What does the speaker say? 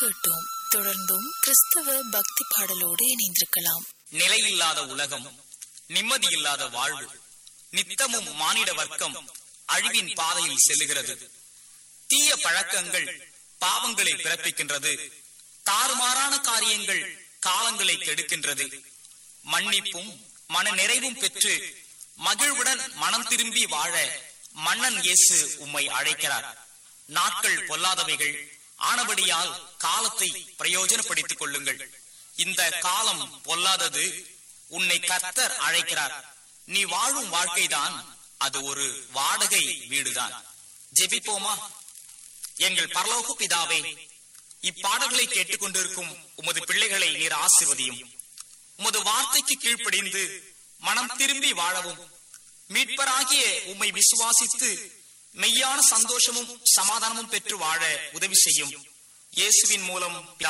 கேட்டோம் தொடர்ந்தும் கிறிஸ்தவ பக்தி பாடலோடு இணைந்திருக்கலாம் நிலையில்லாத உலகம் நிம்மதியில்லாத வாழ்வு நித்தமும் மானிட வர்க்கம் அழிவின் பாதையில் செல்லுகிறது தீய பழக்கங்கள் பாவங்களை பிறப்பிக்கின்றது தாறுமாறான காரியங்கள் காலங்களை கெடுக்கின்றது மன்னிப்பும் மன நிறைவும் பெற்று மகிழ்வுடன் மனம் திரும்பி வாழ மன்னன் இயேசு உம்மை அழைக்கிறார் நாட்கள் பொல்லாதவைகள் ஆனபடியால் காலத்தை பிரயோஜனப்படுத்திக் கொள்ளுங்கள் இந்த காலம் பொல்லாதது உன்னை கர்த்தர் அழைக்கிறார் நீ வாழும் வாழ்க்கைதான் அது ஒரு வாடகை வீடுதான் ஜெபிப்போமா எங்கள் பரலோக பிதாவே இப்பாடல்களை கேட்டுக்கொண்டிருக்கும் உமது பிள்ளைகளை நீர் ஆசிர்வதியும் உமது வார்த்தைக்கு கீழ்ப்படிந்து மனம் திரும்பி வாழவும் மீட்பராகிய உம்மை விசுவாசித்து மெய்யான சந்தோஷமும் சமாதானமும் பெற்று வாழ உதவி செய்யும் இயேசுவின் மூலம் பிதா